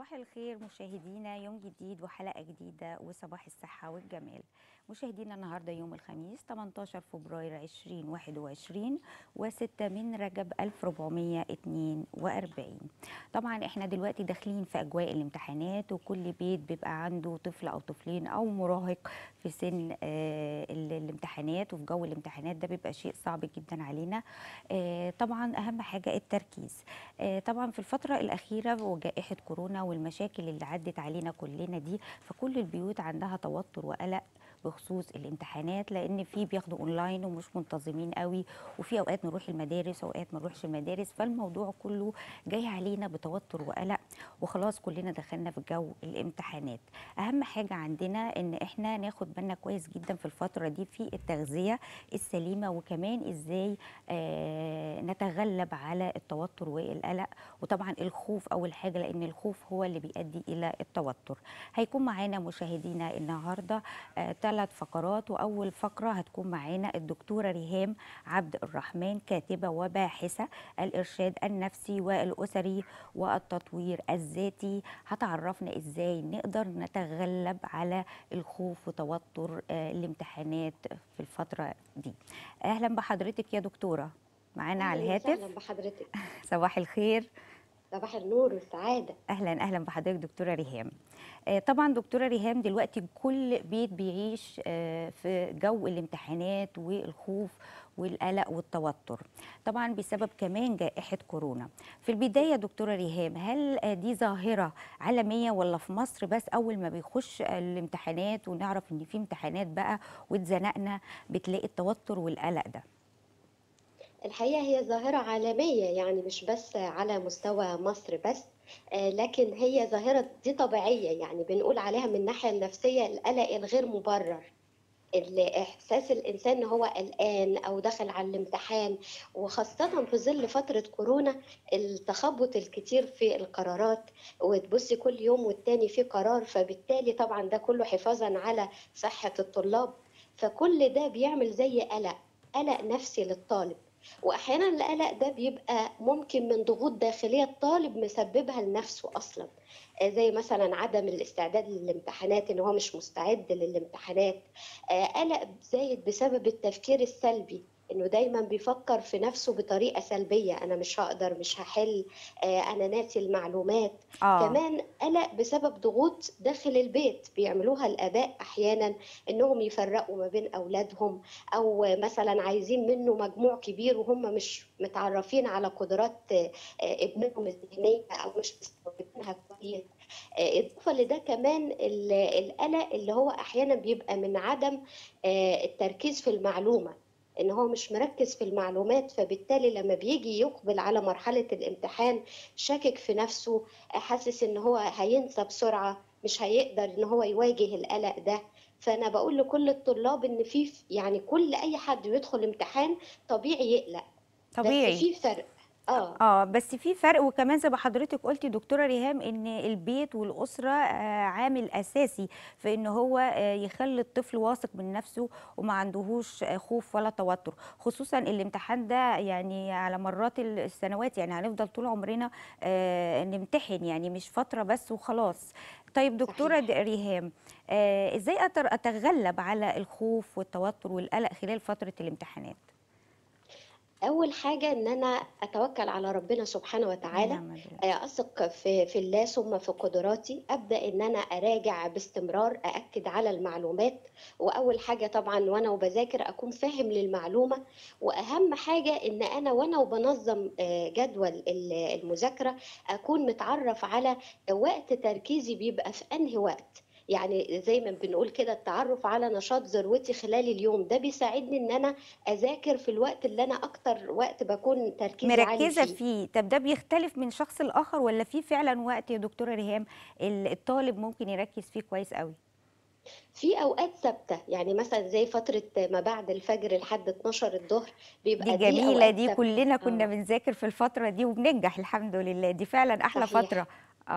صباح الخير مشاهدينا يوم جديد وحلقة جديدة وصباح الصحة والجمال مشاهدينا النهاردة يوم الخميس 18 فبراير 2021 و6 من رجب 1442 طبعا احنا دلوقتي داخلين في أجواء الامتحانات وكل بيت بيبقى عنده طفل أو طفلين أو مراهق في سن آه ال- الامتحانات وفي جو الامتحانات ده بيبقى شيء صعب جدا علينا آه طبعا أهم حاجة التركيز آه طبعا في الفترة الأخيرة وجائحة كورونا والمشاكل اللي عدت علينا كلنا دي فكل البيوت عندها توتر وقلق بخصوص الامتحانات لان في بياخدوا اونلاين ومش منتظمين قوي وفي اوقات نروح المدارس واوقات ما نروحش المدارس فالموضوع كله جاي علينا بتوتر وقلق وخلاص كلنا دخلنا في جو الامتحانات اهم حاجه عندنا ان احنا ناخد بالنا كويس جدا في الفتره دي في التغذيه السليمه وكمان ازاي آه نتغلب على التوتر والقلق وطبعا الخوف اول حاجه لان الخوف هو اللي بيؤدي الى التوتر هيكون معانا مشاهدينا النهارده آه ثلاث فقرات واول فقره هتكون معانا الدكتوره ريهام عبد الرحمن كاتبه وباحثه الارشاد النفسي والاسري والتطوير الذاتي هتعرفنا ازاي نقدر نتغلب على الخوف وتوتر آه الامتحانات في الفتره دي اهلا بحضرتك يا دكتوره معانا على أهلاً الهاتف وسهلا بحضرتك صباح الخير صباح النور والسعادة اهلا اهلا بحضرتك دكتوره ريهام آه، طبعا دكتوره ريهام دلوقتي كل بيت بيعيش آه، في جو الامتحانات والخوف والقلق والتوتر طبعا بسبب كمان جائحه كورونا في البدايه دكتوره ريهام هل آه، دي ظاهره عالميه ولا في مصر بس اول ما بيخش الامتحانات ونعرف ان في امتحانات بقى واتزنقنا بتلاقي التوتر والقلق ده الحقيقة هي ظاهرة عالمية يعني مش بس على مستوى مصر بس آه، لكن هي ظاهرة دي طبيعية يعني بنقول عليها من الناحية النفسية القلق الغير مبرر الإحساس الإنسان إن هو قلقان أو دخل على الامتحان وخاصة في ظل فترة كورونا التخبط الكتير في القرارات وتبصي كل يوم والتاني في قرار فبالتالي طبعا ده كله حفاظا على صحة الطلاب فكل ده بيعمل زي قلق قلق نفسي للطالب واحيانا القلق ده بيبقى ممكن من ضغوط داخليه الطالب مسببها لنفسه اصلا آه، زي مثلا عدم الاستعداد للامتحانات ان هو مش مستعد للامتحانات آه، قلق زايد بسبب التفكير السلبي انه دايما بيفكر في نفسه بطريقه سلبيه انا مش هقدر مش هحل آه، انا ناسي المعلومات اه كمان قلق بسبب ضغوط داخل البيت بيعملوها الآباء أحيانا إنهم يفرقوا ما بين أولادهم أو مثلا عايزين منه مجموع كبير وهم مش متعرفين على قدرات آه، ابنهم الذهنية أو مش مستوعبينها كويس آه، إضافة لده كمان ال- القلق اللي هو أحيانا بيبقى من عدم آه، التركيز في المعلومة ان هو مش مركز في المعلومات فبالتالي لما بيجي يقبل على مرحلة الامتحان شاكك في نفسه حاسس ان هو هينسى بسرعة مش هيقدر ان هو يواجه القلق ده فانا بقول لكل الطلاب ان في يعني كل اي حد يدخل امتحان طبيعي يقلق طبيعي بس في فرق اه اه بس في فرق وكمان زي ما حضرتك قلتي دكتوره ريهام ان البيت والاسره آه، عامل اساسي في ان هو آه، يخلي الطفل واثق من نفسه وما عندهوش آه، خوف ولا توتر خصوصا الامتحان ده يعني على مرات السنوات يعني هنفضل طول عمرنا آه، نمتحن يعني مش فتره بس وخلاص طيب دكتوره صحيح. ريهام آه، ازاي أتر- اتغلب على الخوف والتوتر والقلق خلال فتره الامتحانات اول حاجة ان انا اتوكل على ربنا سبحانه وتعالى نعم بالله. اثق في في الله ثم في قدراتي ابدا ان انا اراجع باستمرار ااكد على المعلومات واول حاجه طبعا وانا وبذاكر اكون فاهم للمعلومه واهم حاجه ان انا وانا وبنظم آه، جدول ال- المذاكره اكون متعرف على وقت تركيزي بيبقى في انهي وقت يعني زي ما بنقول كده التعرف على نشاط ذروتي خلال اليوم ده بيساعدني ان انا اذاكر في الوقت اللي انا اكتر وقت بكون تركيزي عالي مركزه فيه فيه طب ده بيختلف من شخص لاخر ولا في فعلا وقت يا دكتوره ريهام ال- الطالب ممكن يركز فيه كويس قوي في اوقات ثابته يعني مثلا زي فتره ما بعد الفجر لحد 12 الظهر بيبقى دي دي جميله اوقات دي ثابته كلنا كنا اه بنذاكر في الفتره دي وبننجح الحمد لله دي فعلا احلى صحيح فتره اه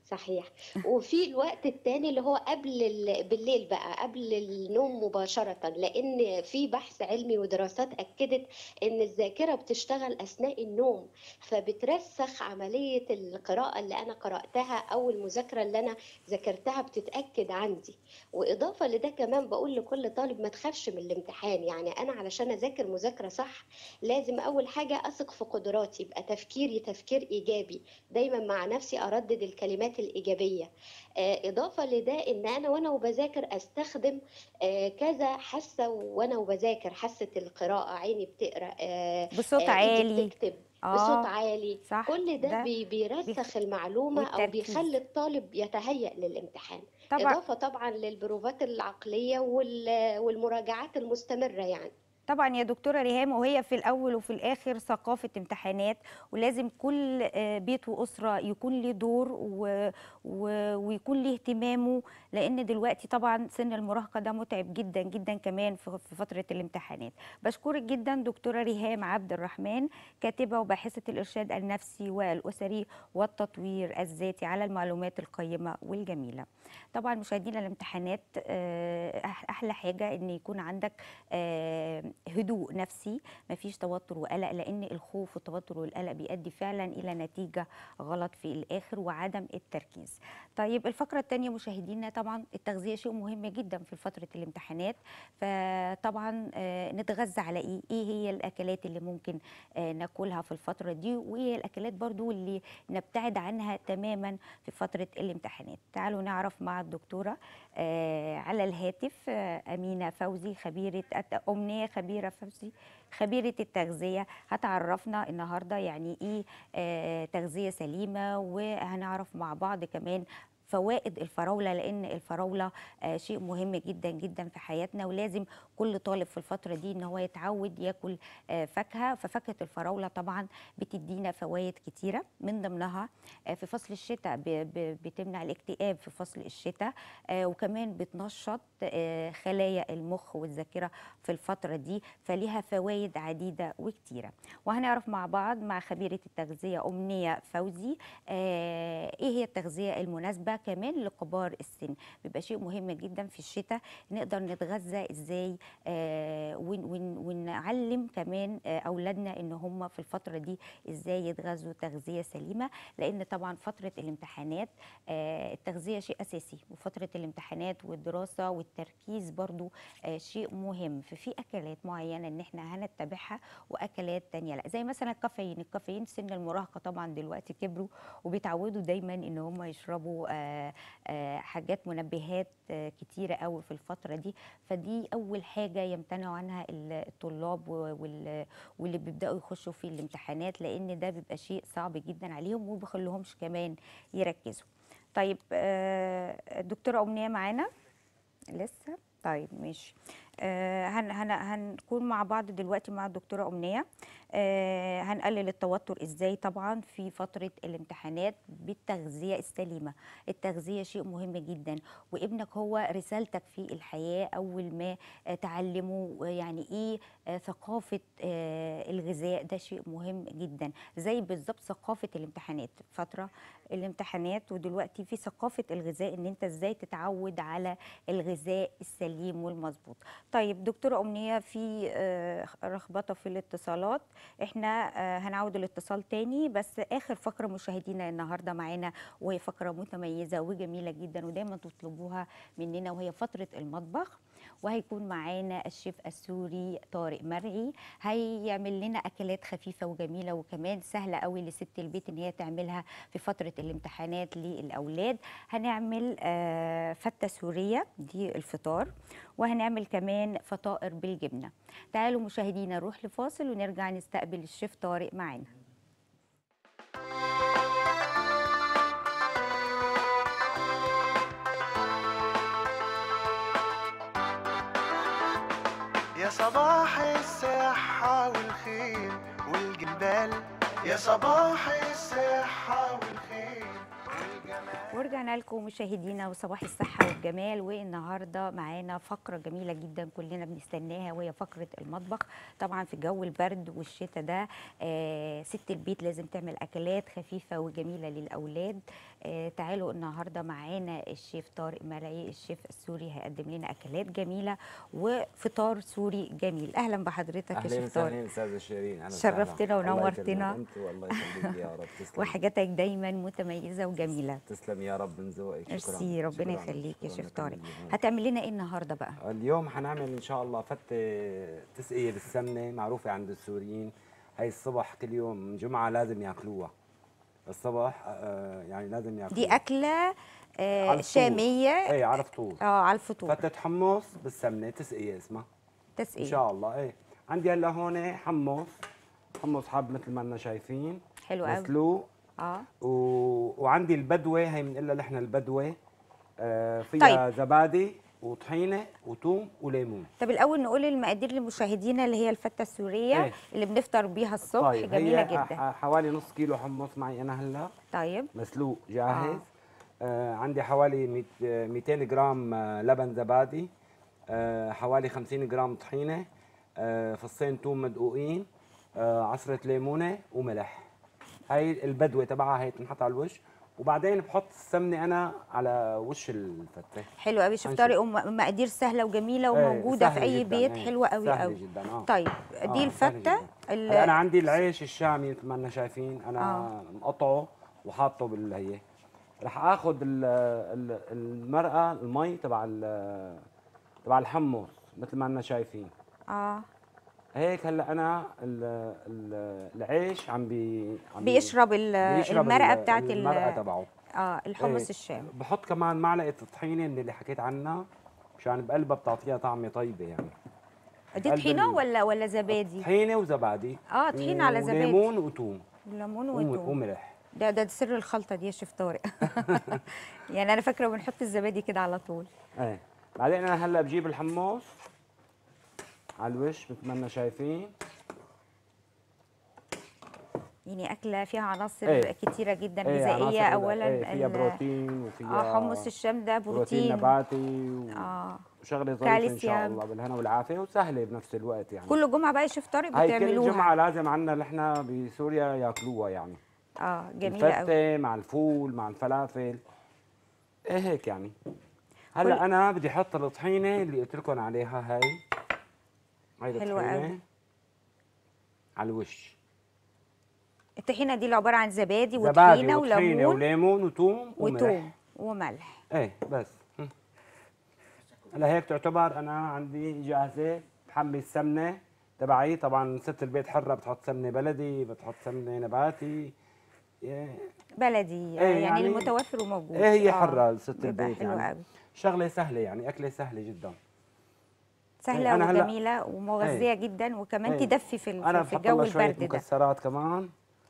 صحيح وفي الوقت التاني اللي هو قبل ال... بالليل بقى قبل النوم مباشرة لأن في بحث علمي ودراسات أكدت إن الذاكرة بتشتغل أثناء النوم فبترسخ عملية القراءة اللي أنا قرأتها أو المذاكرة اللي أنا ذاكرتها بتتأكد عندي وإضافة لده كمان بقول لكل طالب ما تخافش من الامتحان يعني أنا علشان أذاكر مذاكرة صح لازم أول حاجة أثق في قدراتي يبقى تفكيري تفكير إيجابي دايما مع نفسي أردد الكلمات الإيجابية آه، إضافة لده إن أنا وأنا وبذاكر أستخدم آه، كذا حاسة وأنا وبذاكر حاسة القراءة عيني بتقرأ آه، بصوت آه، إيدي عالي بتكتب بصوت اه عالي صح كل ده ده بي- بيخ... بيرسخ المعلومة أو والتركيز بيخلي الطالب يتهيأ للامتحان طبعا إضافة طبعا للبروفات العقلية وال- والمراجعات المستمرة يعني طبعا يا دكتورة ريهام وهي في الأول وفي الآخر ثقافة امتحانات ولازم كل آه، بيت وأسرة يكون له دور و... و... ويكون له اهتمامه لأن دلوقتي طبعا سن المراهقة ده متعب جدا جدا كمان في في فترة الامتحانات بشكرك جدا دكتورة ريهام عبد الرحمن كاتبة وباحثة الإرشاد النفسي والأسري والتطوير الذاتي على المعلومات القيمة والجميلة طبعا مشاهدينا الامتحانات آه، أح- أحلى حاجة إن يكون عندك آه، هدوء نفسي مفيش توتر وقلق لان الخوف والتوتر والقلق بيؤدي فعلا الى نتيجه غلط في الاخر وعدم التركيز طيب الفقره الثانيه مشاهدينا طبعا التغذيه شيء مهم جدا في فتره الامتحانات فطبعا آه، نتغذى على ايه ايه هي الاكلات اللي ممكن آه، ناكلها في الفتره دي وايه هي الاكلات برضو اللي نبتعد عنها تماما في فتره الامتحانات تعالوا نعرف مع الدكتوره آه، على الهاتف آه، امينه فوزي خبيره الت- امنيه خبيره فوزي خبيره التغذيه هتعرفنا النهارده يعني ايه آه، تغذيه سليمه وهنعرف مع بعض كمان فوائد الفراوله لان الفراوله آه، شيء مهم جدا جدا في حياتنا ولازم كل طالب في الفتره دي ان هو يتعود ياكل آه، فاكهه ففاكهه الفراوله طبعا بتدينا فوائد كتيره من ضمنها آه، في فصل الشتاء ب- ب- بتمنع الاكتئاب في فصل الشتاء آه، وكمان بتنشط آه، خلايا المخ والذاكره في الفتره دي فليها فوائد عديده وكتيره وهنعرف مع بعض مع خبيره التغذيه امنيه فوزي آه، ايه هي التغذيه المناسبه كمان لكبار السن بيبقى شيء مهم جدا في الشتاء نقدر نتغذى ازاي آه، ون- ون- ونعلم كمان آه، اولادنا ان هم في الفتره دي ازاي يتغذوا تغذيه سليمه لان طبعا فتره الامتحانات آه، التغذيه شيء اساسي وفتره الامتحانات والدراسه والتركيز برضو آه، شيء مهم ففي اكلات معينه ان احنا هنتبعها واكلات تانية لا زي مثلا الكافيين الكافيين سن المراهقه طبعا دلوقتي كبروا وبيتعودوا دايما ان هم يشربوا آه، آه، حاجات منبهات آه، كتيره قوي في الفتره دي فدي اول حاجه يمتنعوا عنها ال- الطلاب و- وال- واللي بيبداوا يخشوا في الامتحانات لان ده بيبقى شيء صعب جدا عليهم وما بيخليهمش كمان يركزوا طيب آه، الدكتوره امنيه معانا لسه طيب ماشي آه هن هن هنكون مع بعض دلوقتي مع الدكتوره امنيه آه هنقلل التوتر ازاي طبعا في فتره الامتحانات بالتغذيه السليمه التغذيه شيء مهم جدا وابنك هو رسالتك في الحياه اول ما آه تعلمه يعني ايه آه ثقافه آه الغذاء ده شيء مهم جدا زي بالظبط ثقافه الامتحانات فتره الامتحانات ودلوقتي في ثقافه الغذاء ان انت ازاي تتعود على الغذاء السليم والمظبوط طيب دكتوره امنيه في آه، رخبطه في الاتصالات احنا آه، هنعود الاتصال تاني بس اخر فقره مشاهدينا النهارده معانا وهي فقره متميزه وجميله جدا ودايما تطلبوها مننا وهي فتره المطبخ وهيكون معانا الشيف السوري طارق مرعي هيعمل لنا اكلات خفيفه وجميله وكمان سهله قوي لست البيت ان هي تعملها في فتره الامتحانات للاولاد هنعمل آه، فته سوريه دي الفطار وهنعمل كمان فطائر بالجبنه تعالوا مشاهدينا نروح لفاصل ونرجع نستقبل الشيف طارق معانا يا صباح الصحة والخير والجمال يا صباح الصحة والخير والجمال ورجعنا لكم مشاهدينا وصباح الصحة والجمال والنهاردة معانا فقرة جميلة جدا كلنا بنستناها وهي فقرة المطبخ طبعا في جو البرد والشتاء ده آه ست البيت لازم تعمل أكلات خفيفة وجميلة للأولاد آه تعالوا النهارده معانا الشيف طارق مرعي الشيف السوري هيقدم لنا اكلات جميله وفطار سوري جميل اهلا بحضرتك يا اهلا شيف طارق وسهلا استاذه شيرين اهلا وسهلا. شرفتنا الله ونورتنا. يكرمك انت والله يخليك يا رب تسلم وحاجاتك دايما متميزه وجميله تسلم يا رب من ذوقك شكرا ميرسي ربنا شكراً. يخليك يا شكراً شيف لك طارق مليون. هتعمل لنا ايه النهارده بقى اليوم حنعمل ان شاء الله فتة تسقية بالسمنة معروفة عند السوريين هاي الصبح كل يوم جمعة لازم ياكلوها الصبح آه، يعني لازم ياكلوها دي اكله آه على الفطور. شاميه ايه على فطور اه على الفطور فتة حمص بالسمنة تسقية اسمها ان تسقيه شاء الله ايه عندي هلا هون حمص حمص حب مثل ما احنا شايفين حلو قوي مسلوق اه و... وعندي البدوه هي بنقول نحن البدوه آه فيها طيب. زبادي وطحينه وثوم وليمون طب الاول نقول المقادير لمشاهدينا اللي هي الفته السوريه إيه. اللي بنفطر بيها الصبح طيب جميله هي جدا ح- حوالي نص كيلو حمص معي انا هلا طيب مسلوق جاهز آه. آه. آه عندي حوالي ميت- آه، 200 جرام آه، لبن زبادي آه حوالي 50 جرام طحينه آه فصين ثوم مدقوقين آه عصره ليمونه وملح هاي البدوه تبعها هي تنحط على الوش وبعدين بحط السمنه انا على وش الفته حلو قوي شيف هنشوف. طارق وم- مقادير سهله وجميله إيه، وموجوده في سهل اي جداً، بيت إيه، حلوه قوي سهل قوي جدا اه طيب آه، دي سهل الفته جداً. ال- هلا انا عندي العيش الشامي مثل ما احنا شايفين انا آه. مقطعه وحاطه بالهي رح اخذ ال- ال- المرقه المي تبع ال- تبع الحمص مثل ما احنا شايفين اه هيك هلا انا ال ال العيش عم بي عم بي- بيشرب ال- بيشرب المرقه ال- بتاعت ال- المرقه تبعه اه الحمص إيه. الشام بحط كمان معلقه الطحينه من اللي حكيت عنها مشان بقلبها بتعطيها طعمه طيبه يعني دي قلب طحينه ال- ولا ولا زبادي طحينه وزبادي اه طحينه على زبادي وليمون وثوم ليمون وم- وتوم وملح ده ده سر الخلطه دي يا شيف طارق يعني انا فاكره بنحط الزبادي كده على طول ايه بعدين انا هلا بجيب الحمص على الوش مثل ما احنا شايفين يعني اكله فيها عناصر إيه. كتيره جدا ايه غذائيه عناصر اولا ايه فيها ال- بروتين وفيها اه حمص الشام ده بروتين بروتين نباتي و- اه وشغله ظريفه ان شاء كالسيوم. الله بالهنا والعافيه وسهله بنفس الوقت يعني كل جمعه بقى يا شيف طارق هاي كل بتعملوها جمعه لازم عندنا نحن بسوريا ياكلوها يعني اه جميله قوي الفتة مع الفول مع الفلافل ايه هيك يعني هلا كل- انا بدي احط الطحينه اللي قلت لكم عليها هاي هاي حلوة الطحينه أوي. على الوش الطحينه دي اللي عباره عن زبادي زبادي وطحينه وطحينه وليمون وليمون وثوم وملح وتوم وملح ايه بس هم. هلا هيك تعتبر انا عندي جاهزه بحمي السمنه تبعي طبعا ست البيت حره بتحط سمنه بلدي بتحط سمنه نباتي إيه بلدي إيه يعني, يعني- المتوفر وموجود إيه هي آه، حرة ست بيبقى البيت حلو يعني. قوي شغله سهله يعني اكله سهله جدا سهله أنا هلأ- وجميله ومغذيه جدا وكمان إيه. تدفي في ال- انا في بحط الجو لها شويه البرد ده مكسرات كمان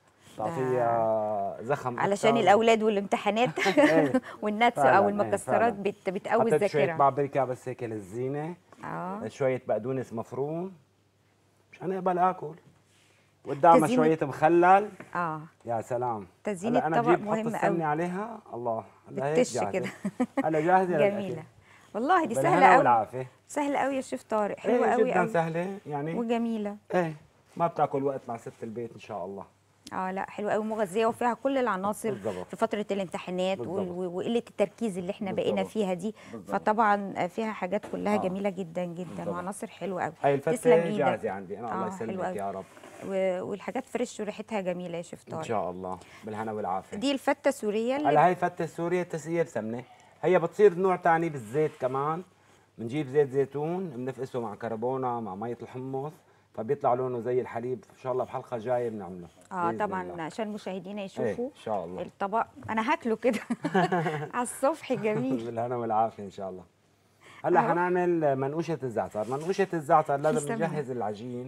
تعطيها زخم علشان أكتر. الاولاد والامتحانات إيه. والنتس فعلاً، او إيه، المكسرات فعلاً. بت بتقوي حطيت شويه الذاكره بابريكا بس هيك للزينه اه شويه بقدونس مفروم مشان اقبل اكل قدامها تزيين- شويه مخلل اه يا سلام تزيين هلا انا الطبق بجيب بحط مهم السمنه قوي. عليها الله هلا هيك بتش جاهزة. كده. هلا جاهزه للأكل. جميله والله دي بالهنا سهله قوي والعافيه سهله قوي يا شيف طارق حلوه ايه قوي جدا قوي سهله يعني وجميله ايه ما بتاكل وقت مع ست البيت ان شاء الله اه لا حلوه قوي مغذيه وفيها كل العناصر بالضبط. في فتره الامتحانات وال- بالضبط. وقله التركيز اللي احنا بقينا بالضبط. فيها دي بالضبط. فطبعا فيها حاجات كلها آه. جميله جدا جدا بالضبط. وعناصر حلوه قوي هاي تسلم الفتة إيدك. جاهزة عندي أنا آه، الله حلو يسلمك أوي. يا رب و- والحاجات فريش وريحتها جميله يا شيف إن طارق شاء الله بالهنا والعافية دي الفته السوريه اللي هلا هاي فتة سوريا تسقية بسمنة هي بتصير نوع تاني بالزيت كمان بنجيب زيت زيتون بنفقسه مع كربونة مع مية الحمص فبيطلع لونه زي الحليب إن شاء الله بحلقة جاية بنعمله اه بإذن طبعا الله. عشان مشاهدينا إيه يشوفوا إن شاء الله الطبق انا هاكله كده على الصبح جميل بالهنا والعافية إن شاء الله هلا أهو. حنعمل منقوشة الزعتر منقوشة الزعتر لازم تسلم. نجهز العجين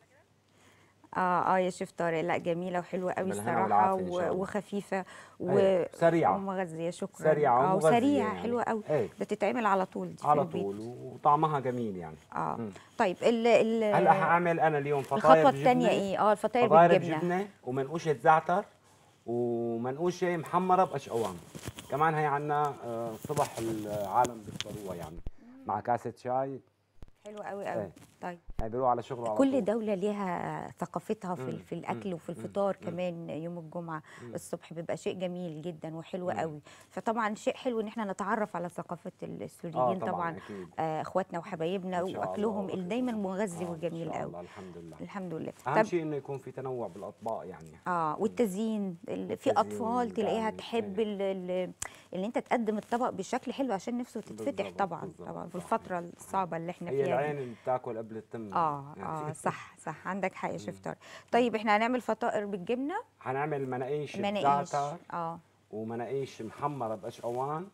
اه اه يا شيف طارق لا جميله وحلوه قوي بالهنا الصراحه والعافية إن شاء و- الله. وخفيفه أيوة، سريعة. ومغذيه شكرا سريعة اه ومغذية وسريعه يعني. حلوه قوي إيه. ده تتعمل على طول دي في على البيت. طول وطعمها جميل يعني اه مم. طيب ال ال هلا حاعمل انا اليوم فطاير الخطوه الثانيه بجبنة. ايه اه الفطاير فطاير بالجبنه بجبنه ومنقوشه زعتر ومنقوشه محمره بقشقوان كمان هي عنا آه، صبح العالم بيفطروها يعني مع كاسه شاي حلو قوي قوي إيه. طيب يعني بيروح على شغله على كل طول. دولة ليها ثقافتها في, مم. ال- في الأكل مم. وفي مم. الفطار مم. كمان يوم الجمعة الصبح بيبقى شيء جميل جدا وحلو مم. قوي فطبعا شيء حلو إن احنا نتعرف على ثقافة السوريين اه طبعا, طبعا اكيد آه، اخواتنا وحبايبنا إن شاء الله واكلهم اللي دايما وأكيد. مغذي آه، وجميل إن شاء قوي الله الحمد لله الحمد لله اهم طب شيء انه يكون في تنوع بالاطباق يعني اه والتزيين ال- في والتزيين اطفال تلاقيها يعني، تحب إيه. ال- ال- ان انت تقدم الطبق بشكل حلو عشان نفسه تتفتح بالظبط، طبعا بالظبط، طبعا في صح. الفتره الصعبه اللي احنا هي فيها دي. العين اللي بتاكل قبل التم اه يعني. اه صح صح عندك حق يا شيف طارق طيب احنا هنعمل فطائر بالجبنه هنعمل مناقيش مناقيش بزعتر اه ومناقيش محمره بقشقوان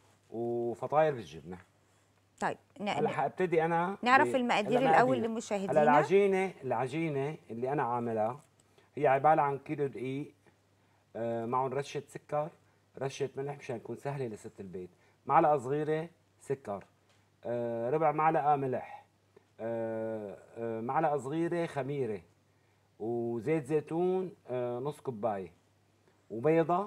وفطاير بالجبنه طيب ن- هلا ن- حابتدي انا نعرف ب- المقادير هلا الاول مقادير. هلا لمشاهدينا العجينه العجينه اللي انا عاملها هي عباره عن كيلو دقيق آه، معهم رشه سكر رشه ملح مشان تكون سهله لست البيت معلقه صغيره سكر آه، ربع معلقه ملح آه، آه، معلقه صغيره خميره وزيت زيتون آه، نص كوبايه وبيضه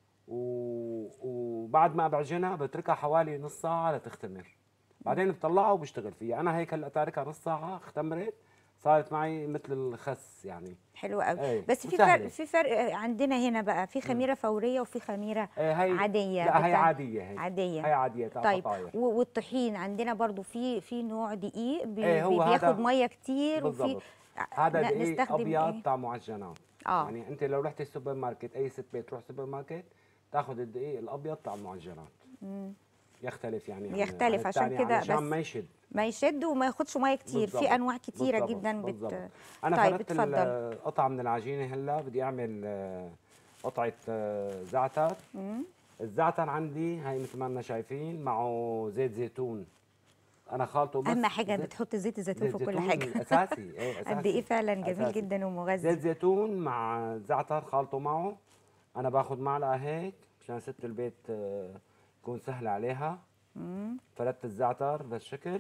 و... وبعد ما بعجنها بتركها حوالي نص ساعه لتختمر بعدين بطلعها وبشتغل فيها انا هيك هلا تاركها نص ساعه اختمرت صارت معي مثل الخس يعني حلو قوي إيه، بس في وسهلة. فرق في فرق عندنا هنا بقى في خميره فوريه وفي خميره إيه هي عاديه لا هي بتاع- عاديه هي عاديه هي عاديه تاع طيب فطاير و- والطحين عندنا برضو في في نوع دقيق بي إيه، هو بي- هذا بياخد ميه كتير وفي بالضبط هذا ن- دقيق نستخدم ابيض إيه؟ تاع معجنات اه يعني انت لو رحت السوبر ماركت اي ست بيت تروح سوبر ماركت تاخذ الدقيق الابيض تاع المعجنات مم. يختلف يعني عن- يختلف عن عشان التاني كده علشان بس ما يشد ما يشد وما ياخدش ميه كتير بالضبط، في انواع كتيره بالضبط، جدا بت بالضبط. انا طيب، فردت اتفضل. القطعه من العجينه هلا بدي اعمل آه، قطعه آه، زعتر مم. الزعتر عندي هاي مثل ما احنا شايفين معه زيت زيتون انا خالطه بس اهم حاجه زيت- بتحط زيت الزيتون زيت في كل زيتون حاجه اساسي ايه اساسي قد ايه فعلا جميل أساسي. جدا زيت ومغذي زيتون مع زعتر خالطه معه انا باخذ معلقه هيك مشان ست البيت آه، تكون سهله عليها مم. فردت الزعتر بهالشكل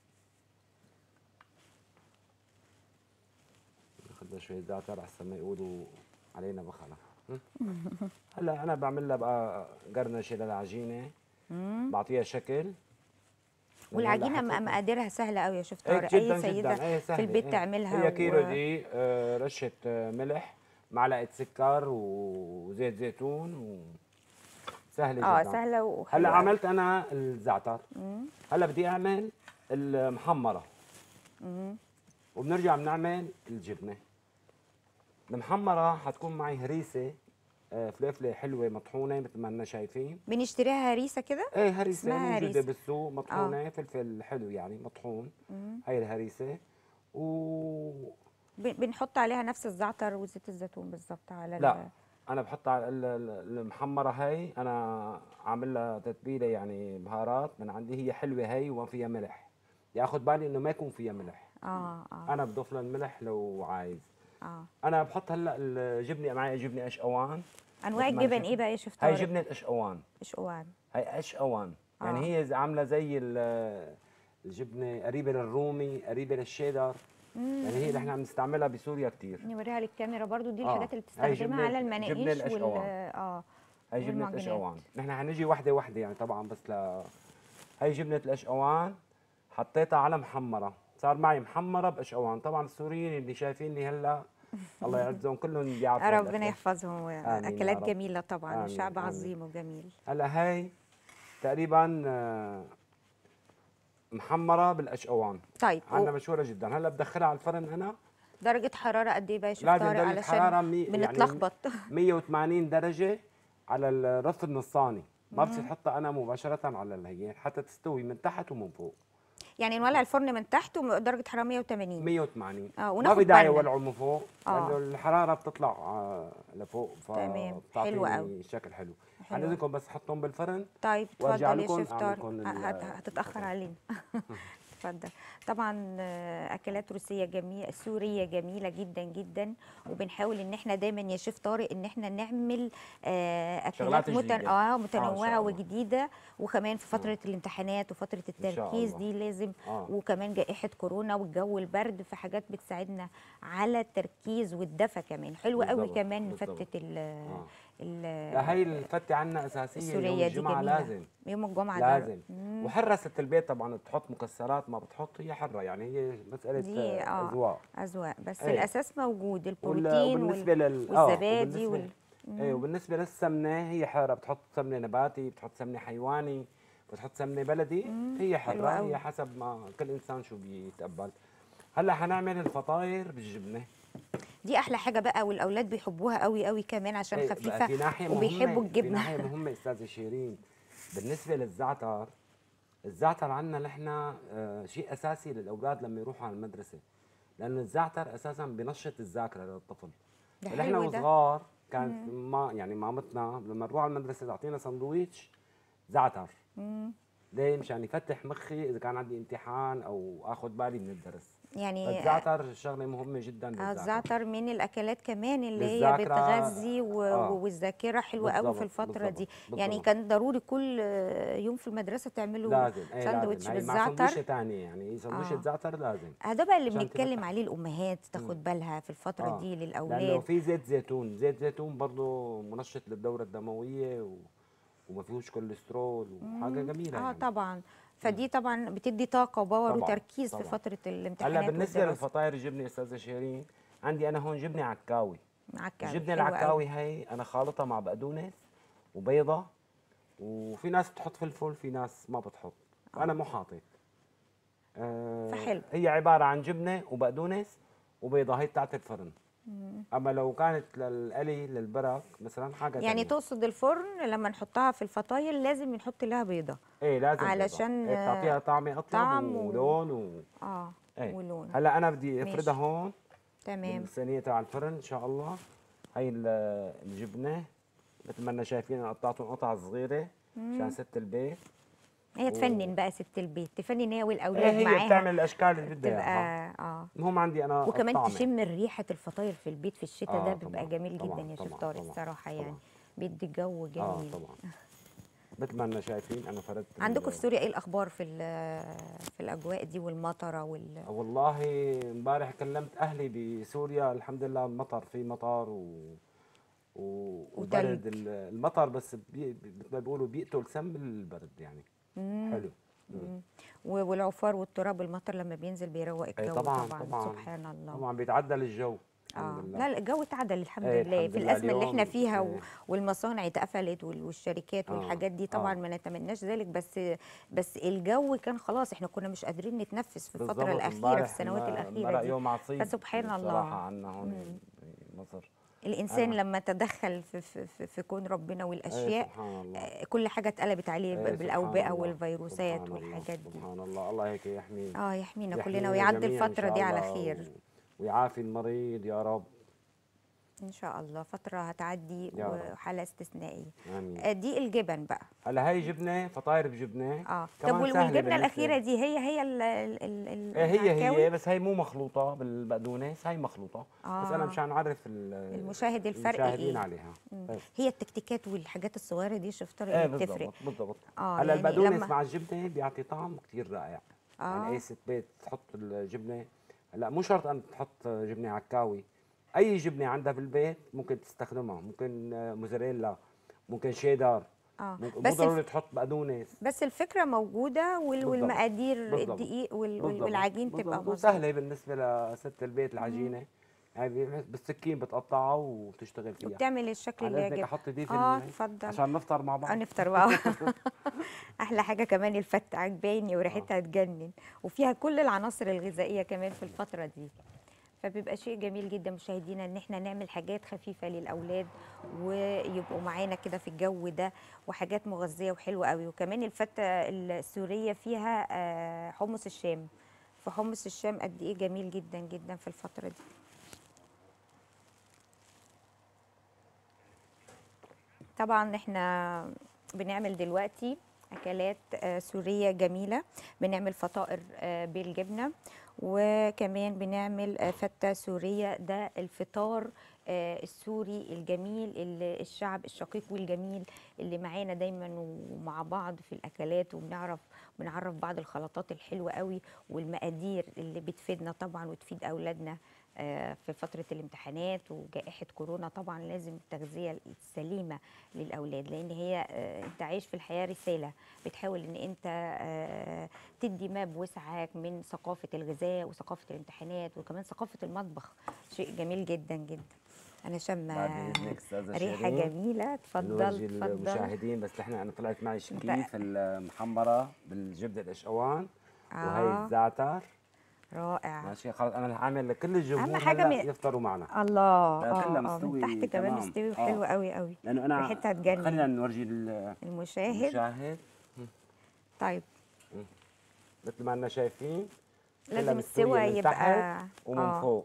ناخذ شوية زعتر احسن ما يقولوا علينا بخلة هلا انا بعمل لها بقى قرنشه للعجينه مم. بعطيها شكل والعجينه هلا م- حطيتها- مقاديرها سهله قوي يا شيف إيه طارق جدا اي سيده جدا ايه في سهلة البيت إيه. تعملها هي كيلو و- دقيق آه، رشه آه، ملح معلقه سكر وزيت زيتون و... سهله اه جدا سهله وحلوه هلا قوي. عملت انا الزعتر مم. هلا بدي اعمل المحمره مم. وبنرجع بنعمل الجبنه المحمره حتكون معي هريسه آه، فلفله حلوه مطحونه مثل ما احنا شايفين بنشتريها هريسه كده ايه هريسه اسمها موجوده هريسة. بالسوق مطحونه فلفل حلو يعني مطحون مم. هاي الهريسه و ب- بنحط عليها نفس الزعتر وزيت الزيتون بالظبط على ال- لا انا بحط على ال- ال- المحمره هاي انا عامل لها تتبيله يعني بهارات من عندي هي حلوه هي وما فيها ملح ياخذ بالي انه ما يكون فيها ملح اه اه انا بضيف لها الملح لو عايز اه انا بحط هلا الجبنه معي جبنه اشقوان انواع مثل ما الجبن شفت. ايه بقى يا شيف هاي طارق جبنه اشقوان اشقوان هاي اشقوان يعني آه. هي زي- عامله زي ال- الجبنه قريبه للرومي قريبه للشيدر يعني هي اللي احنا عم نستعملها بسوريا كثير نوريها للكاميرا برضو دي آه. الحاجات اللي هاي بتستخدمها جبنة- على جبنة المناقيش وال الأشقوان. اه هاي جبنه والمعجنات. الاشقوان نحن حنجي وحده وحده يعني طبعا بس ل هاي جبنه الاشقوان حطيتها على محمره صار معي محمره باشقوان طبعا السوريين اللي شايفيني هلا الله يعزهم كلهم بيعرفوا ربنا هالأكل. يحفظهم يا اكلات رب. جميله طبعا آمين، وشعب آمين. عظيم وجميل هلا هاي تقريبا آه، محمره بالاشقوان طيب عندنا و- مشهوره جدا هلا بدخلها على الفرن انا درجه حراره قد ايه بقى يا شيف لازم طارق درجة حرارة علشان مي- يعني بنتلخبط 180 درجه على الرف النصاني ما بصير احطها انا مباشره على الهي حتى تستوي من تحت ومن فوق يعني نولع الفرن من تحت ودرجه حراره 180 180 اه ما وناخد في داعي بالنا. يولعوا من فوق آه. لانه الحراره بتطلع آه، لفوق تمام. فبتعطيني حلو قوي. شكل حلو حلو. عايزكم بس احطهم بالفرن طيب وأرجع اتفضل يا لكم شيف أعمل طارق لكم ال- هت- هتتاخر علينا اتفضل طبعا آه، اكلات روسيه جميله سوريه جميله جدا جدا وبنحاول ان احنا دايما يا شيف طارق ان احنا نعمل آه، شغلات اكلات متن... جديدة. اه آه، إن شاء متنوعه الله. وجديده وكمان في فتره الامتحانات وفتره التركيز الله. دي لازم آه. وكمان جائحه كورونا والجو البرد في حاجات بتساعدنا على التركيز والدفى كمان حلو قوي بالضبط، كمان بالضبط. فتة ال- آه. ال- لا هي الفتة عنا أساسية السورية يوم دي الجمعة جميلة. لازم يوم الجمعه لازم مم. وحرة ست البيت طبعا بتحط مكسرات ما بتحط هي حرة يعني هي مسألة دي آه، اه أذواق اذواق بس إيه. الاساس موجود وال- البروتين وبالنسبة وال... لل آه، والزبادي وبالنسبة- وال... ايه وبالنسبة للسمنة هي حرة بتحط سمنة نباتي بتحط سمنة حيواني بتحط سمنة بلدي هي حلوة حرة أوي. هي حسب ما كل إنسان شو بيتقبل هلا حنعمل الفطاير بالجبنة دي احلى حاجه بقى والاولاد بيحبوها قوي قوي كمان عشان إيه، بقى خفيفه في ناحية مهمة وبيحبوا في الجبنه ناحية مهمة أستاذة شيرين بالنسبة للزعتر الزعتر عندنا نحن آه، شيء أساسي للأولاد لما يروحوا على المدرسة لأنه الزعتر أساسا بنشط الذاكرة للطفل ده فنحن حلو ده وصغار كانت ما يعني مامتنا لما نروح على المدرسة تعطينا سندويش زعتر مم. ليه مشان يفتح مخي إذا كان عندي امتحان أو آخذ بالي من الدرس يعني الزعتر شغلة مهمة جدا آه، للذاكرة الزعتر من الاكلات كمان اللي هي للذاكرة، بتغذي و... آه. والذاكره حلوه قوي في بالضبط، الفتره دي بالضبط، يعني بالضبط. كان ضروري كل آه، يوم في المدرسه تعملوا لازم ايه ساندويتش لازم هي مع بالزعتر سندويشة ثانية يعني سندويشة آه. زعتر لازم هذا بقى اللي عشان بنتكلم تفتح. عليه الامهات تاخد بالها في الفتره آه. دي لانه للاولاد في زيت زيتون زيت زيتون برضه منشط للدوره الدمويه و... وما فيهوش كوليسترول وحاجه جميله اه يعني. طبعا فدي طبعا بتدي طاقه وباور طبعاً، وتركيز في طبعاً. فتره الامتحانات هلا بالنسبه والدراسة. للفطاير الجبنه استاذه شيرين عندي انا هون جبنه عكاوي معاك الجبنه حلوة أوي. العكاوي هي انا خالطها مع بقدونس وبيضه وفي ناس بتحط فلفل في ناس ما بتحط وانا مو حاطط آه فحلو. هي عباره عن جبنه وبقدونس وبيضه هي بتاعت الفرن اما لو كانت للقلي للبرك مثلا حاجه يعني تانية. تقصد الفرن لما نحطها في الفطاير لازم نحط لها بيضه ايه لازم علشان، بيضة. إيه بتعطيها طعم اطيب طعم و- ولون و... اه ايه ولون هلا انا بدي افردها ماشي. هون تمام بالصينيه تاع الفرن ان شاء الله هي ال- الجبنه مثل ما احنا شايفين انا قطعتهم قطع صغيره عشان ست البيت هي تفنن بقى ست البيت تفنن هي ايه والاولاد هي معاها بتعمل الاشكال اللي بدها تبقى اياها اه المهم عندي انا وكمان الطعمة. تشم ريحه الفطاير في البيت في الشتاء آه ده بيبقى طبعاً، جميل طبعاً، جدا يا طبعاً، شطار طبعاً، الصراحه يعني طبعاً. بيدي جو اه جميل طبعا مثل ما احنا شايفين انا فردت ال- عندكم في سوريا ايه الاخبار في ال- في الاجواء دي والمطره وال والله امبارح كلمت اهلي بسوريا الحمد لله المطر في مطر و و- وتلج. وبرد ال- المطر بس بي... مثل ما بيقولوا بيقتل سم البرد يعني مم. حلو مم. و- والعفار والتراب المطر لما بينزل بيروق إيه الجو طبعاً، طبعا, طبعاً. سبحان الله طبعا بيتعدل الجو اه الحمد لله لا لا، الجو اتعدل الحمد إيه لله الحمد في لله الازمه اللي احنا اليوم، فيها و- إيه. والمصانع اتقفلت وال- والشركات آه، والحاجات دي طبعا آه. ما نتمناش ذلك بس بس الجو كان خلاص احنا كنا مش قادرين نتنفس في الفتره بالضبط، الاخيره في امبارح السنوات ما- الاخيره مرق دي يوم عصيب فسبحان الله. بصراحه عنا هون بمصر الانسان آه. لما تدخل في, في, في, في كون ربنا إيه والاشياء سبحان الله آه، كل حاجه اتقلبت عليه إيه ب- سبحان بالاوبئه الله، والفيروسات سبحان الله، والحاجات دي سبحان الله الله هيك يحمي اه يحمينا كلنا يحمينا ويعدي جميعاً إن الفتره شاء دي على الله خير و- ويعافي المريض يا رب ان شاء الله فتره هتعدي يا رب. وحاله استثنائيه امين آه، دي الجبن بقى هلا هي جبنه فطاير بجبنه اه كمان طب وال- سهلة والجبنه بالنسبة- الاخيره دي هي هي ال ال ال ال- إيه هي العكاوي؟ هي بس هي مو مخلوطه بالبقدونس هي مخلوطه آه. بس انا مشان اعرف ال- المشاهد الفرق المشاهدين إيه؟ عليها إيه. هي التكتيكات والحاجات الصغيره دي شفت ايه اللي بتفرق بالضبط بالضبط آه، هلا يعني البقدونس لما- مع الجبنه بيعطي طعم كثير رائع آه. يعني اي ست بيت تحط الجبنه هلا مو شرط ان تحط جبنه عكاوي اي جبنه عندها بالبيت ممكن تستخدمها ممكن آه، موزاريلا ممكن شيدر اه ممكن مو بس ضروري الف... تحط بقدونس بس الفكره موجوده وال... بالضبط. والمقادير بالضبط. الدقيق وال... وال... بالضبط. والعجين تبقى بالضبط. مظبوط وسهله بالنسبه لست البيت العجينه يعني بالسكين بتقطعها وبتشتغل فيها وبتعمل الشكل اللي على اذنك يعجبك احط دي في اه ال- اتفضل عشان نفطر مع بعض اه نفطر بقى احلى حاجه كمان الفته عجباني وريحتها تجنن وفيها كل العناصر الغذائيه كمان في الفتره دي فبيبقى شيء جميل جدا مشاهدينا ان احنا نعمل حاجات خفيفه للاولاد ويبقوا معانا كده في الجو ده وحاجات مغذيه وحلوه قوي وكمان الفته السوريه فيها آه، حمص الشام فحمص الشام قد ايه جميل جدا جدا في الفتره دي طبعا احنا بنعمل دلوقتي اكلات آه، سوريه جميله بنعمل فطائر آه، بالجبنه وكمان بنعمل آه، فته سوريه ده الفطار آه، السوري الجميل اللي الشعب الشقيق والجميل اللي معانا دايما ومع بعض في الاكلات وبنعرف بنعرف بعض الخلطات الحلوه قوي والمقادير اللي بتفيدنا طبعا وتفيد اولادنا آه، في فترة الامتحانات وجائحة كورونا طبعا لازم التغذية السليمة للأولاد لأن هي آه، أنت عايش في الحياة رسالة بتحاول أن أنت آه، تدي ما بوسعك من ثقافة الغذاء وثقافة الامتحانات وكمان ثقافة المطبخ شيء جميل جدا جدا أنا شامة بعد إذنك أستاذة ريحة شيرين. جميلة اتفضل نورجي اتفضل المشاهدين بس نحن انا طلعت معي أنت- شكيف المحمره بالجبنه الاشقوان وهي آه. الزعتر رائع ماشي خلص انا عامل لكل الجمهور أهم حاجة هلا من- يفطروا معنا الله لا، اه كلها آه، من مستوي تحت كمان تمام. مستوي آه. وحلو قوي قوي لانه انا ريحتها تجنن. خلينا نورجي ال- المشاهد المشاهد طيب مثل ما احنا شايفين كلها لازم مستوية السوا من يبقى تحت ومن آه. فوق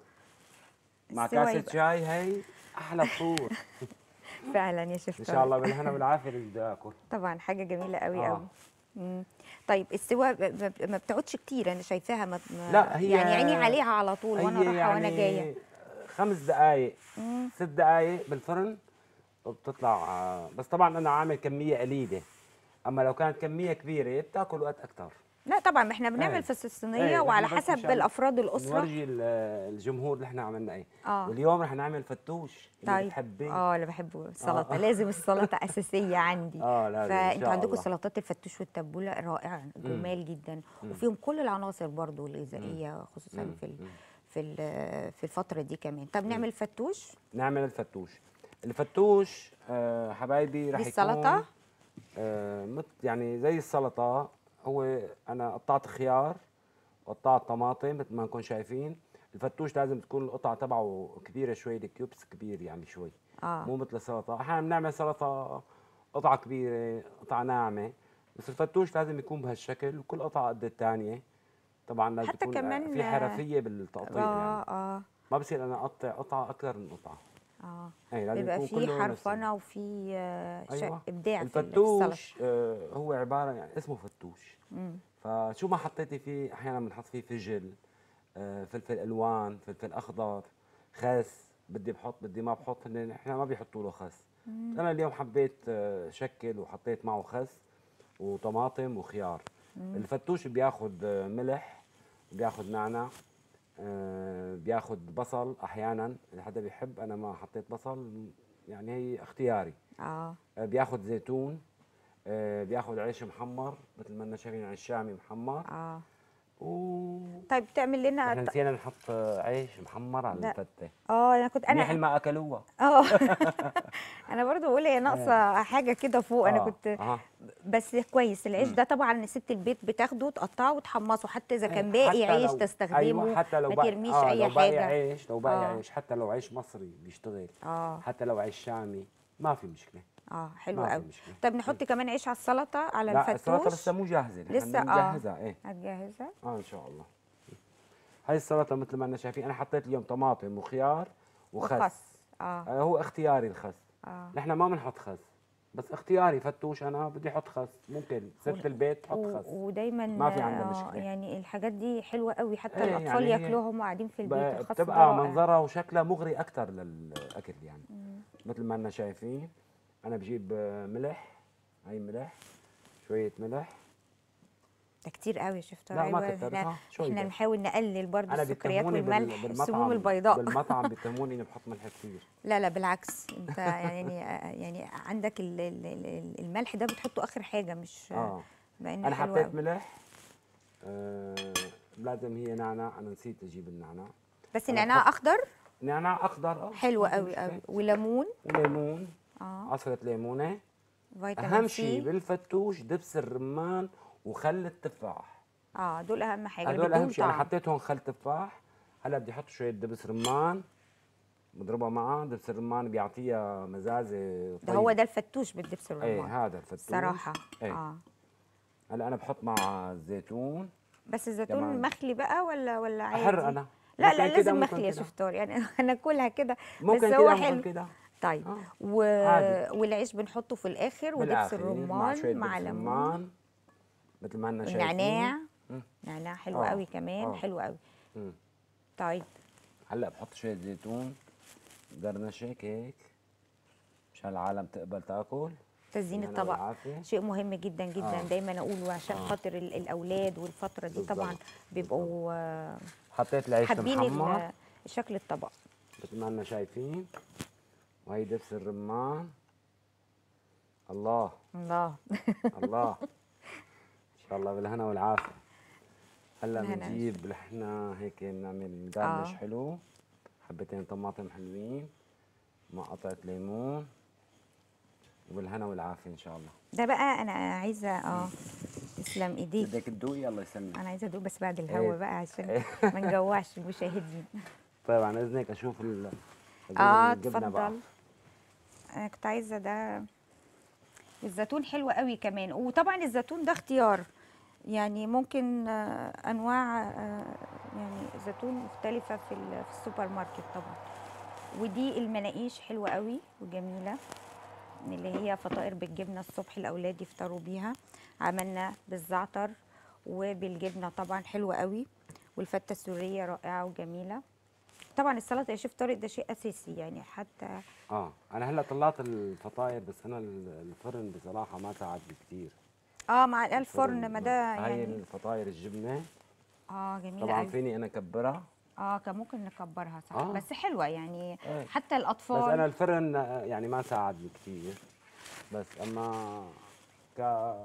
مع السوا كاسه يبقى- شاي هي احلى فطور فعلا يا شيف ان طارق. شاء الله بالهنا والعافيه اللي بده ياكل طبعا حاجه جميله قوي آه. قوي مم. طيب السوا ب- ب- ما بتقعدش كتير انا شايفاها ما ما- لا، هي- يعني عيني عليها على طول وانا هي رايحه وانا يعني جايه خمس دقائق مم. ست دقائق بالفرن وبتطلع آه، بس طبعا انا عامل كميه قليله اما لو كانت كميه كبيره بتاكل وقت اكثر لا طبعا ما احنا بنعمل إيه. في الصينيه إيه، وعلى إحنا بس حسب مشان الافراد الاسره نورجي ال- الجمهور اللي احنا عملنا ايه اه واليوم رح نعمل فتوش اللي طيب بتحبيه اه اللي بحبه السلطه آه. لازم السلطه اساسيه عندي اه لازم إن فانتوا شاء عندكم الله. سلطات الفتوش والتبوله رائعه جمال جدا مم. وفيهم كل العناصر برضو الغذائيه خصوصا مم. في ال- مم. في ال- في الفتره دي كمان طب نعمل فتوش نعمل الفتوش الفتوش آه حبايبي رح دي يكون السلطة؟ آه مت يعني زي السلطه هو انا قطعت خيار وقطعت طماطم مثل ما نكون شايفين الفتوش لازم تكون القطعه تبعه كبيره شوي الكيوبس كبير يعني شوي اه مو مثل السلطه احيانا بنعمل سلطه قطعه كبيره قطعه ناعمه بس الفتوش لازم يكون بهالشكل وكل قطعه قد الثانيه طبعا لازم حتى تكون كمان- في حرفيه بالتقطيع اه يعني اه ما بصير انا اقطع قطعه اكثر من قطعه اه اي لازم بيبقى يكون في كله نفس حرفنه وفي آه، شا- أيوة. ابداع في ال- في السلطه الفتوش آه هو عباره يعني اسمه فتوش مم. فشو ما حطيتي فيه احيانا بنحط فيه فجل آه فلفل الوان فلفل اخضر خس بدي بحط بدي ما بحط هن احنا ما بيحطوا له خس انا اليوم حبيت آه شكل وحطيت معه خس وطماطم وخيار الفتوش بياخد آه، ملح بياخد نعناع آه، بياخد بصل احيانا اذا حدا بيحب انا ما حطيت بصل يعني هي اختياري اه آه، بياخد زيتون آه، بياخد عيش محمر مثل ما لنا شايفين عيش شامي محمر اه و طيب تعمل لنا احنا ط- نسينا نحط آه، عيش محمر على لا. الفته اه انا كنت منيح انا ما اكلوها اه انا برضو بقول هي ناقصه حاجه كده فوق انا آه، كنت آه. بس كويس العيش ده طبعا ست البيت بتاخده تقطعه وتحمصه حتى اذا كان إيه، باقي حتى عيش لو- تستخدمه ايوه حتى لو ما باقي ترميش آه اي لو باقي حاجه عيش لو باقي آه. عيش حتى لو عيش مصري بيشتغل اه حتى لو عيش شامي ما في مشكله اه حلو ما في قوي مشكله طب نحط كمان عيش على السلطه على لا السلطه الفتوش لسه مو جاهزه نحن لسه، بدنا آه. نجهزها ايه هتجهزها اه ان شاء الله هاي السلطه مثل ما احنا شايفين انا حطيت اليوم طماطم وخيار وخس, وخس اه آه هو اختياري الخس اه نحن ما بنحط خس بس اختياري فتوش انا بدي احط خس ممكن ست وال- البيت تحط و- خس ودايما ما في عندنا آه، مشكلة. يعني الحاجات دي حلوه قوي حتى إيه، الاطفال يعني هي ياكلوها وهم قاعدين في البيت ب- الخس ده بتبقى رائع. منظرها وشكلها مغري اكثر للاكل يعني مثل ما احنا شايفين انا بجيب آه، ملح هاي ملح شويه ملح ده كتير قوي شفت لا ما كتر احنا, آه، شوي احنا بس. نحاول نقلل برضو انا السكريات بيتهموني بال- والملح السموم بالمطعم البيضاء بالمطعم بيتهموني اني بحط ملح كثير لا لا بالعكس انت يعني يعني عندك ال- ال- ال- الملح ده بتحطه اخر حاجه مش اه مع انه انا حلو حطيت قوي. ملح آه لازم هي نعناع انا نسيت اجيب النعناع بس أنا نعناع بحط- اخضر نعناع اخضر اه حلو ما في قوي مشكلة. قوي وليمون وليمون اه عصره ليمونه فيتامين اهم سي شيء بالفتوش دبس الرمان وخل التفاح اه دول اهم حاجه اللي هدول اهم بدهم شيء انا طعم. حطيت هون خل تفاح هلا بدي احط شويه دبس رمان بضربها معاه دبس الرمان بيعطيها مزازه ده هو ده الفتوش بالدبس ايه الرمان هذا الفتوش صراحه ايه اه هلا انا بحط مع الزيتون بس الزيتون كمان. مخلي بقى ولا ولا عادي احر انا لا ممكن لا كده، لازم ممكن مخلي يا كده. شفتار يعني انا اكلها كده ممكن بس كده هو ممكن حلو كده طيب آه. و... عادي. والعيش بنحطه في الاخر ودبس بالآخر، مع شوية الرمان مع دبس ليمون رمان مثل ما احنا شايفين والنعناع مم. نعناع حلو آه، قوي كمان آه. حلو قوي مم. طيب هلا بحط شويه زيتون قرنشك هيك مشان العالم تقبل تاكل تزيين بالهنا الطبق والعافية. شيء مهم جدا جدا آه. دايما اقوله عشان آه. خاطر ال- الاولاد والفتره دي طبعا بالضبط. بيبقوا آه، حطيت العيش حابين ال- المحمر شكل الطبق مثل ما احنا شايفين وهي دبس الرمان الله الله الله ان شاء الله بالهنا والعافيه هلا بالهنا. بنجيب نحن هيك بنعمل جارنش آه. حلو حبتين طماطم حلوين مع قطعه ليمون وبالهنا والعافيه ان شاء الله ده بقى انا عايزه اه تسلم ايديك بدك تدوقي الله يسلمك انا عايزه ادوق بس بعد الهوا إيه. بقى عشان ما نجوعش المشاهدين طيب عن اذنك اشوف ال اه الجبنة بقى. اتفضل انا كنت عايزه ده الزيتون حلو قوي كمان وطبعا الزيتون ده اختيار يعني ممكن آه، انواع آه، يعني زيتون مختلفه في ال- في السوبر ماركت طبعا ودي المناقيش حلوه قوي وجميله اللي هي فطائر بالجبنه الصبح الاولاد يفطروا بيها عملنا بالزعتر وبالجبنه طبعا حلوه قوي والفته السوريه رائعه وجميله طبعا السلطه يا شيف طارق ده شيء اساسي يعني حتى اه انا هلا طلعت الفطاير بس انا ال- الفرن بصراحه ما ساعدني كتير اه مع الفرن ما ده هاي يعني الفطاير الجبنه اه جميله طبعا قوي فيني انا اكبرها اه كان ممكن نكبرها صح آه. بس حلوه يعني إيه. حتى بس الاطفال انا الفرن آه، يعني ما ساعدني كثير بس اما ك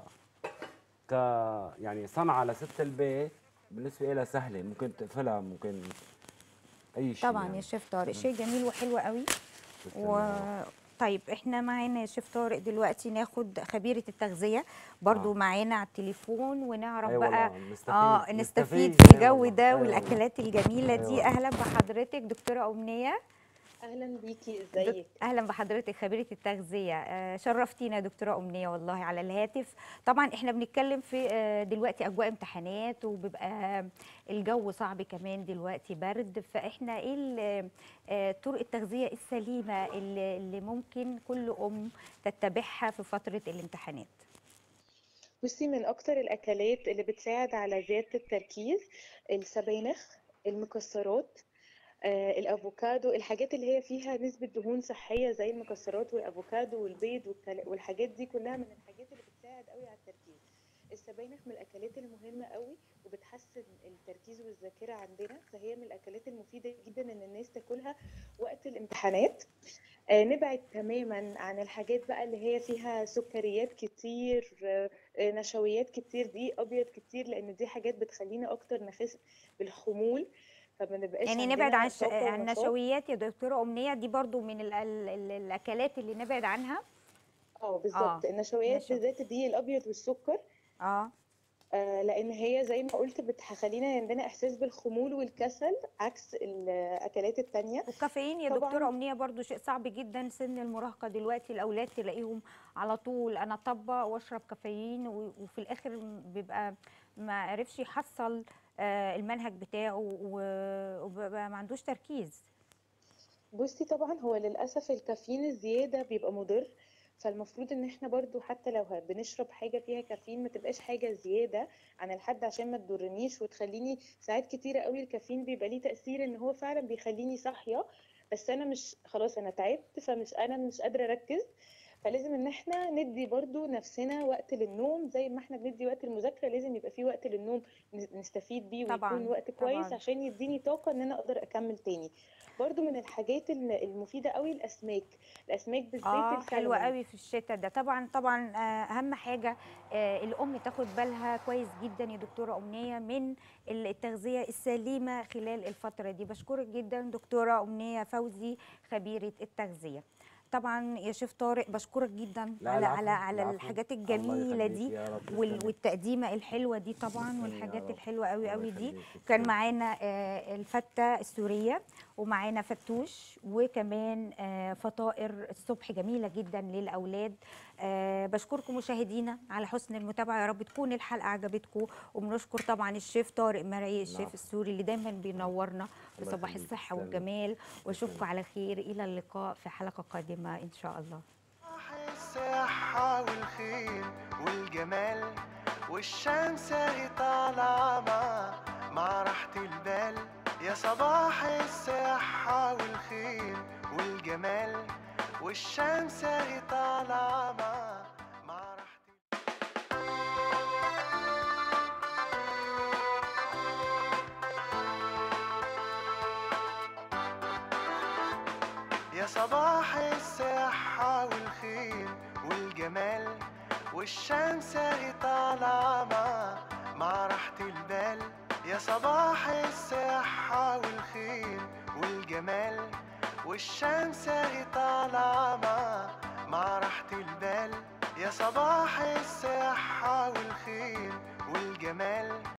ك يعني صنعة لست البيت بالنسبة لها سهلة ممكن تقفلها ممكن أي شيء طبعا يعني. يا شيف طارق شيء جميل وحلو قوي تسلم و... يا رب. طيب احنا معانا يا شيف طارق دلوقتي ناخد خبيره التغذيه برضو آه. معانا على التليفون ونعرف أي بقى والله، نستفيد- اه نستفيد نستفيد. في أي الجو والله، ده أي والله. والاكلات الجميله أي دي والله. اهلا بحضرتك دكتوره امنيه اهلا بيكي دك- ازيك اهلا بحضرتك خبيره التغذيه آه، شرفتينا يا دكتوره امنيه والله على الهاتف طبعا احنا بنتكلم في آه، دلوقتي اجواء امتحانات وبيبقى الجو صعب كمان دلوقتي برد فاحنا ايه ال- آه، طرق التغذيه السليمه اللي اللي ممكن كل ام تتبعها في فتره الامتحانات بصي من أكتر الأكلات اللي بتساعد على زيادة التركيز السبانخ المكسرات آه، الأفوكادو الحاجات اللي هي فيها نسبة دهون صحية زي المكسرات والأفوكادو والبيض والكلا- والحاجات دي كلها من الحاجات اللي بتساعد قوي على التركيز السبانخ من الأكلات المهمة قوي وبتحسن التركيز والذاكرة عندنا فهي من الأكلات المفيدة جدا إن الناس تاكلها وقت الامتحانات آه، نبعد تماما عن الحاجات بقى اللي هي فيها سكريات كتير آه، آه، نشويات كتير دي ابيض كتير لان دي حاجات بتخلينا اكتر نخس بالخمول فما نبقاش يعني عندنا نبعد عن ش... طاقة عن ونشاط. النشويات يا دكتوره امنيه دي برضو من ال... ال... ال- الاكلات اللي نبعد عنها اه بالظبط آه، النشويات نشا- بالذات الدقيق الابيض والسكر اه آه لان هي زي ما قلت بتخلينا عندنا احساس بالخمول والكسل عكس الاكلات التانية والكافيين يا طبعاً. دكتوره امنيه برضو شيء صعب جدا سن المراهقه دلوقتي الاولاد تلاقيهم على طول انا اطبق واشرب كافيين و- وفي الاخر بيبقى ما عرفش يحصل آه، المنهج بتاعه و- وبيبقى ما عندوش تركيز بصي طبعا هو للأسف الكافيين الزيادة بيبقى مضر فالمفروض ان احنا برضو حتى لو ه- بنشرب حاجة فيها كافيين ما تبقاش حاجة زيادة عن الحد عشان ما تضرنيش وتخليني ساعات كتيرة قوي الكافيين بيبقى ليه تأثير ان هو فعلا بيخليني صاحية بس انا مش خلاص انا تعبت فمش انا مش قادرة اركز فلازم ان احنا ندي برضو نفسنا وقت للنوم زي ما احنا بندي وقت المذاكرة لازم يبقى في وقت للنوم ن- نستفيد بيه طبعاً، ويكون وقت كويس طبعاً. عشان يديني طاقة ان انا اقدر اكمل تاني برضو من الحاجات ال- المفيدة قوي الاسماك الاسماك بالذات اه حلوه السلمون. قوي في الشتاء ده طبعا طبعا آه، اهم حاجه آه، الام تاخد بالها كويس جدا يا دكتوره امنيه من التغذيه السليمه خلال الفتره دي بشكرك جدا دكتوره امنيه فوزي خبيره التغذيه طبعا يا شيف طارق بشكرك جدا لا، على العفو، على على العفو. الحاجات الله الجميله يخليك دي يا رب وال- تسلمي. والتقديمه الحلوه دي طبعا تسلمي يا والحاجات رب. الحلوه قوي الله قوي دي يخليك، كان تسلمي. معانا آه، الفته السوريه ومعانا فتوش وكمان آه، فطائر الصبح جميله جدا للاولاد آه، بشكركم مشاهدينا على حسن المتابعه يا رب تكون الحلقه عجبتكم وبنشكر طبعا الشيف طارق مرعي الشيف العفو. السوري اللي دايما بينورنا في الله صباح يخليك، الصحه تسلمي. والجمال واشوفكم على خير الى اللقاء في حلقه قادمه ان شاء الله الصحة والخير والجمال والشمس اهي طالعة مع مع راحة البال يا صباح الصحة والخير والجمال والشمس اهي طالعة مع مع راحة يا صباح الصحة والخير والجمال والشمس اهي طالعة مع مع راحة البال يا صباح الصحة والخير والجمال والشمس اهي طالعة مع مع راحة البال يا صباح الصحة والخير والجمال